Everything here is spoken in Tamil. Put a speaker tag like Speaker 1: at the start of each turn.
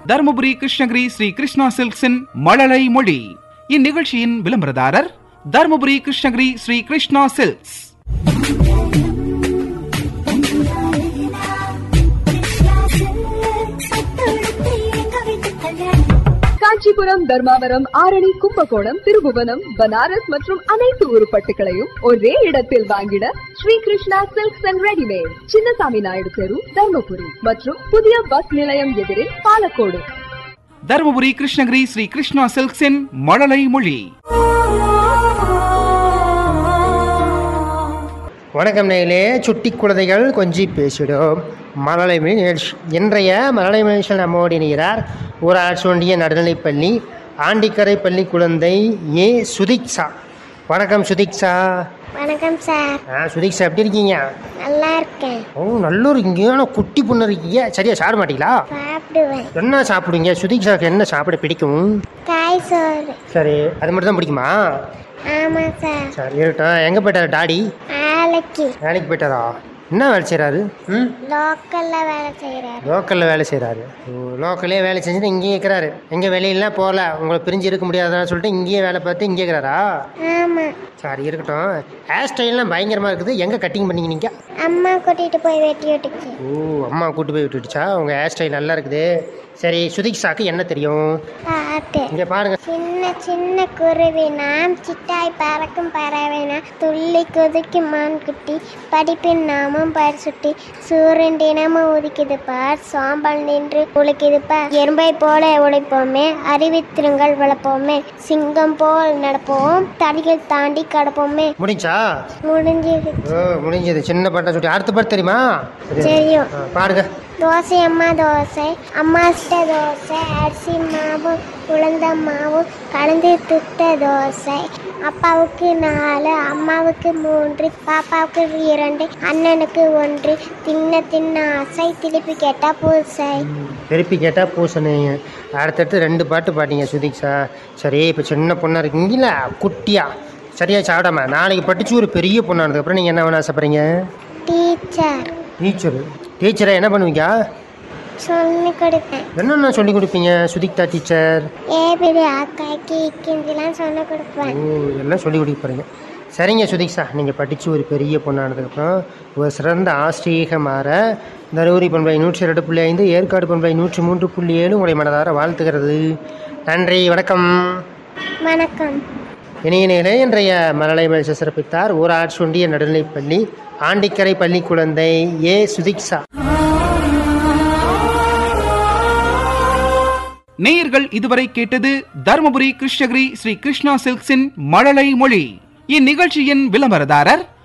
Speaker 1: தருமபுரி கிருஷ்ணகிரி ஸ்ரீ கிருஷ்ணா சில்க்ஸின் மழலை மொழி இந்நிகழ்ச்சியின் விளம்பரதாரர் தருமபுரி கிருஷ்ணகிரி ஸ்ரீ கிருஷ்ணா சில்க்ஸ்
Speaker 2: காஞ்சிபுரம் தர்மாவரம் ஆரணி கும்பகோணம் திருபுவனம் பனாரஸ் மற்றும் அனைத்து உருப்பட்டுகளையும் ஒரே இடத்தில் வாங்கிட Sri Krishna silks and readymade Chinnasamy Naidu தெரு தர்மபுரி மற்றும் புதிய பஸ் நிலையம் எதிரில் பாலக்கோடு
Speaker 1: தருமபுரி கிருஷ்ணகிரி ஸ்ரீ கிருஷ்ணா சில்க்ஸின் மழலை மொழி
Speaker 3: வணக்கம் நேயிலே சுட்டி குழந்தைகள் கொஞ்சி பேசிடும் மழலை மொழி நிகழ்ச்சி இன்றைய மழலை நிகழ்ச்சியில் நம்மோடு இணைகிறார் ஊராட்சி ஒன்றிய நடுநிலைப்பள்ளி ஆண்டிக்கரை பள்ளி குழந்தை ஏ சுதிக்ஷா வணக்கம் சுதிக்ஷா
Speaker 4: வணக்கம் சார்
Speaker 3: ஆ சுதிக்ஷா எப்படி இருக்கீங்க
Speaker 4: நல்லா இருக்கேன்
Speaker 3: ஓ நல்லூர் இங்கேயான குட்டி பொண்ணு இருக்கீங்க சரியா சாப்பிட மாட்டீங்களா
Speaker 4: சாப்பிடுவேன்
Speaker 3: என்ன சாப்பிடுவீங்க சுதிக்ஷாக்கு என்ன சாப்பிட பிடிக்கும்
Speaker 4: காய் சோறு
Speaker 3: சரி அது மட்டும் தான் பிடிக்குமா
Speaker 4: ஆமாம் சார்
Speaker 3: சரி இருக்கட்டும் எங்கே போயிட்டாரு டாடி
Speaker 4: நாளைக்கு
Speaker 3: வேலைக்கு போயிட்டாரா என்ன வேலை செய்கிறாரு ம்
Speaker 4: லோக்கலில் வேலை செய்கிறார்
Speaker 3: லோக்கலில் வேலை செய்கிறாரு லோக்கல்லே வேலை செஞ்சுட்டு இங்கேயே இருக்கிறாரு எங்கே வெளியெல்லாம் போகல உங்களை பிரிஞ்சு இருக்க முடியாதான்னு சொல்லிட்டு இங்கேயே வேலை பார்த்து இங்கே இருக்கிறாரா
Speaker 4: ஆமாம்
Speaker 3: சரி இருக்கட்டும் ஹேர் ஸ்டைல்லாம் பயங்கரமாக இருக்குது எங்கே கட்டிங் பண்ணீங்க நீங்கள்
Speaker 4: அம்மா கூட்டிகிட்டு போய் வெட்டி விட்டுச்சு
Speaker 3: ஓ அம்மா கூட்டு போய் விட்டுடுச்சா உங்கள் ஹேர் ஸ்டைல் நல்லா இருக்குது சரி சுதிக்ஷாக்கு என்ன தெரியும்
Speaker 4: பாட்டு
Speaker 3: இங்கே பாருங்க
Speaker 4: சின்ன சின்ன குருவி நாம் சிட்டாய் பறக்கும் பறவைனா துள்ளி குதிக்கும் மான்குட்டி படிப்பின் நாமும் பயிர் சுட்டி சூரியன் தினமும் உதிக்குது பார் சாம்பல் நின்று உழைக்குது பார் எறும்பை போல உழைப்போமே அறிவித்திருங்கள் வளர்ப்போமே சிங்கம் போல் நடப்போம் தடிகள் தாண்டி கடப்போமே
Speaker 3: முடிஞ்சா
Speaker 4: முடிஞ்சது
Speaker 3: ஓ முடிஞ்சது சின்ன பாட்டா சுட்டி அடுத்த பாட்டு தெரியுமா
Speaker 4: தெரியும்
Speaker 3: ஆ, பாடுங்க
Speaker 4: தோசை அம்மா தோசை அம்மா சுட்ட தோசை அரிசி மாவும் உளுந்த மாவும் கலந்து துட்ட தோசை அப்பாவுக்கு நாலு அம்மாவுக்கு மூன்று பாப்பாவுக்கு இரண்டு அண்ணனுக்கு ஒன்று தின்ன தின்ன ஆசை திருப்பி கேட்டா பூசை
Speaker 3: திருப்பி கேட்டால் பூசணிங்க அடுத்தடுத்து ரெண்டு பாட்டு பாட்டீங்க சுதீக்ஷா சரி இப்போ சின்ன பொண்ணாக இருக்கீங்களா குட்டியா சரியா சாப்பிடாம நாளைக்கு படிச்சு ஒரு பெரிய பொண்ணானதுக்கப்புறம் நீங்கள் என்ன வேணும் ஆசைப்படுறீங்க
Speaker 4: டீச்சர்
Speaker 3: டீச்சரு டீச்சரை என்ன பண்ணுவீங்க
Speaker 4: சொல்லி கொடுப்பேன்
Speaker 3: என்னென்ன சொல்லி கொடுப்பீங்க சுதிக்தா டீச்சர்
Speaker 4: ஏபிடி அக்காய்க்கு இக்கிந்திலாம் சொல்லி கொடுப்பேன்
Speaker 3: ஓ எல்லாம் சொல்லி கொடுக்க போகிறீங்க சரிங்க சுதீக்ஷா நீங்கள் படித்து ஒரு பெரிய பொண்ணானதுக்கப்புறம் ஒரு சிறந்த ஆசிரியக மாற தருமபுரி பண்பை நூற்றி ரெண்டு புள்ளி ஐந்து ஏற்காடு பண்பை நூற்றி மூன்று புள்ளி ஏழு உங்களை மனதார வாழ்த்துகிறது நன்றி வணக்கம்
Speaker 4: வணக்கம்
Speaker 3: இணைய நிலை இன்றைய மலலை மகிழ்ச்சி சிறப்பித்தார் ஊராட்சி ஒன்றிய நடுநிலைப்பள்ளி ஆண்டிக்கரை பள்ளி குழந்தை ஏ சுதிக்ஷா
Speaker 1: நேயர்கள் இதுவரை கேட்டது தருமபுரி கிருஷ்ணகிரி ஸ்ரீ கிருஷ்ணா சில்க்ஸின் மழலை மொழி இந்நிகழ்ச்சியின் விளம்பரதாரர்